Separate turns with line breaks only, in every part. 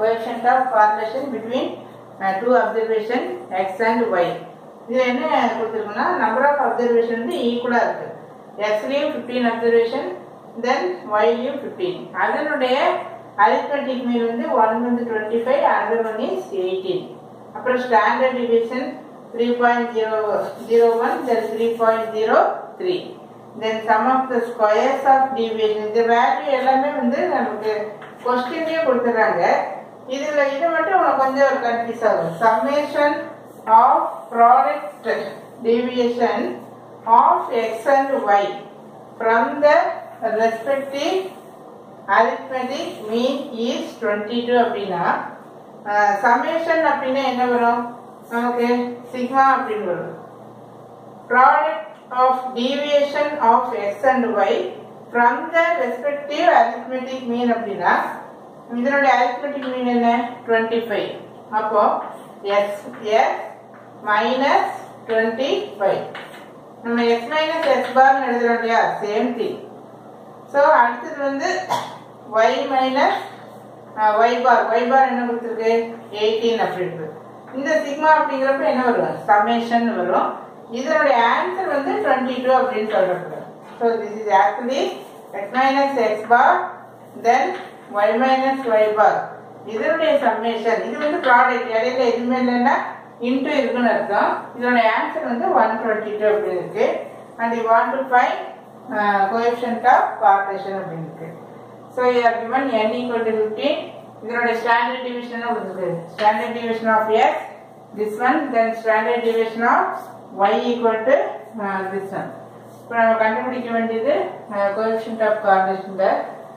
coefficient of correlation between uh, two observation x and y இதில் என்ன கொடுத்துருக்குன்னா number of observation வந்து ஈக்குவலாக இருக்கு எக்ஸ்லேயும் ஃபிஃப்டீன் அப்சர்வேஷன் தென் ஒய்லையும் ஃபிஃப்டீன் அதனுடைய அரித்மெட்டிக் மீன் வந்து ஒன் வந்து twenty five other one is eighteen அப்புறம் standard division three point zero zero one then three point zero three then sum of the squares of deviation இந்த value எல்லாமே வந்து நமக்கு கொஸ்டின்லேயே கொடுத்துட்றாங்க இதில் இது மட்டும் உனக்கு கொஞ்சம் கன்ஃபியூஸ் ஆகும் summation of product deviation of X and Y from the respective arithmetic mean is 22 அப்படின்னா சமேஷன் அப்படின்னா என்ன வரும் நமக்கு சிக்மா அப்படின்னு வரும் product of deviation of X and Y from the respective arithmetic mean அப்படின்னா இதனுடைய arithmetic மீன் என்ன டுவெண்ட்டி ஃபைவ் அப்போ X X minus twenty five நம்ம எக்ஸ் மைனஸ் எக்ஸ் பார்னு எழுதுறோம் இல்லையா சேம் திங் ஸோ அடுத்தது வந்து Y minus Y bar Y bar என்ன கொடுத்துருக்கு எயிட்டீன் அப்படி இருக்கு இந்த சிக்மா அப்படிங்கிறப்ப என்ன வரும் சமேஷன் வரும் இதனுடைய ஆன்சர் வந்து டுவெண்ட்டி டூ அப்படின்னு சொல்றது so this is actually X minus X bar then Y minus Y bar இதனுடைய சம்மேஷன் இது வந்து ப்ராடக்ட் இடையில எதுவுமே இல்லைன்னா இன்ட்டு இருக்குன்னு அர்த்தம் இதனுடைய ஆன்சர் வந்து ஒன் டுவெண்ட்டி டூ அப்படின்னு இருக்கு and you want to find coefficient of correlation அப்படின்னு இருக்கு so you are given n equal to 15 இதனுடைய ஸ்டாண்டர்ட் டிவிஷன் கொடுத்துருக்கு standard division of x this one then standard deviation of y equal to uh, this one இப்போ நம்ம கண்டுபிடிக்க வேண்டியது uh, coefficient of correlation ல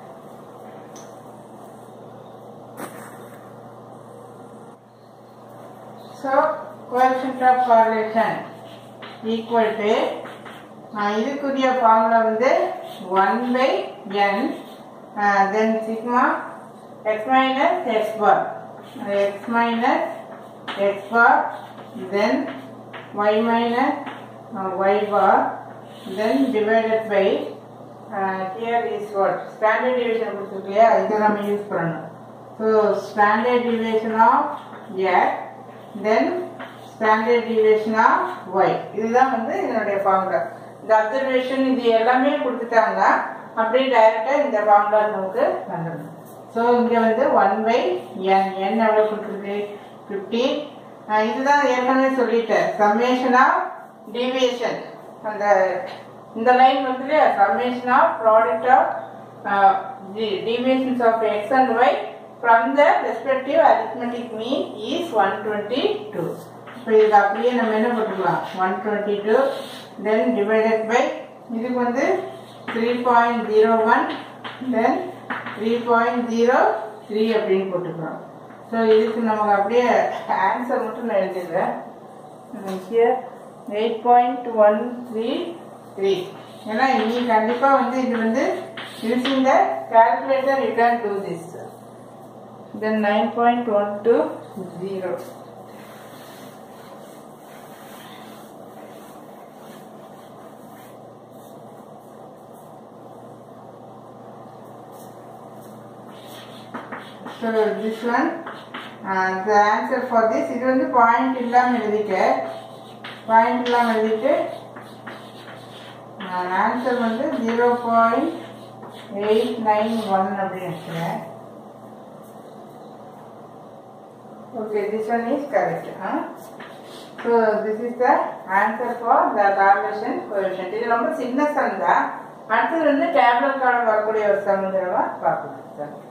so coefficient of correlation equal to இதுக்குரிய formula வந்து one by N then sigma X minus X bar X minus X bar then Y minus Y bar then divided by here is what standard division கொடுத்துருக்கு இல்லையா இதை நம்ம use பண்ணணும் so standard division of X then standard deviation of Y இதுதான் வந்து இதனுடைய formula இந்த observation இது எல்லாமே கொடுத்துட்டாங்க அப்படியே டைரெக்டாக இந்த ஃபார்முலா நமக்கு வந்துடும் ஸோ இங்கே வந்து ஒன் பை என் என் எவ்வளோ கொடுத்துருக்கு ஃபிஃப்டீன் இதுதான் ஏற்கனவே சொல்லிட்டேன் சம்மேஷன் ஆஃப் டிவியேஷன் அந்த இந்த லைன் வந்து summation of product of deviations of x and y from the respective arithmetic mean is 122 so இது அப்படியே நம்ம என்ன போட்டுக்கலாம் one twenty two then divided by இதுக்கு வந்து three point zero one then three point zero three அப்படின்னு போட்டுக்கலாம் so இதுக்கு நமக்கு அப்படியே ஆன்சர் மட்டும் நான் எழுதிடுறேன் here eight point one three three ஏன்னா நீ கண்டிப்பாக வந்து இது வந்து using the calculator you can do this then 9.120 so this one uh, the answer for this இது வந்து பாயிண்ட் இல்லாமல் எழுதிட்டு பாயிண்ட் இல்லாமல் எழுதிட்டு ஆன்சர் வந்து zero point eight nine one அப்படின்னு வச்சுக்கிறேன் okay this one is correct so this is the answer for the correlation coefficient இது ரொம்ப சின்ன சம் தான் அடுத்தது வந்து டேப்லெட் கார்டு வரக்கூடிய ஒரு சம் பார்க்கலாம் சார்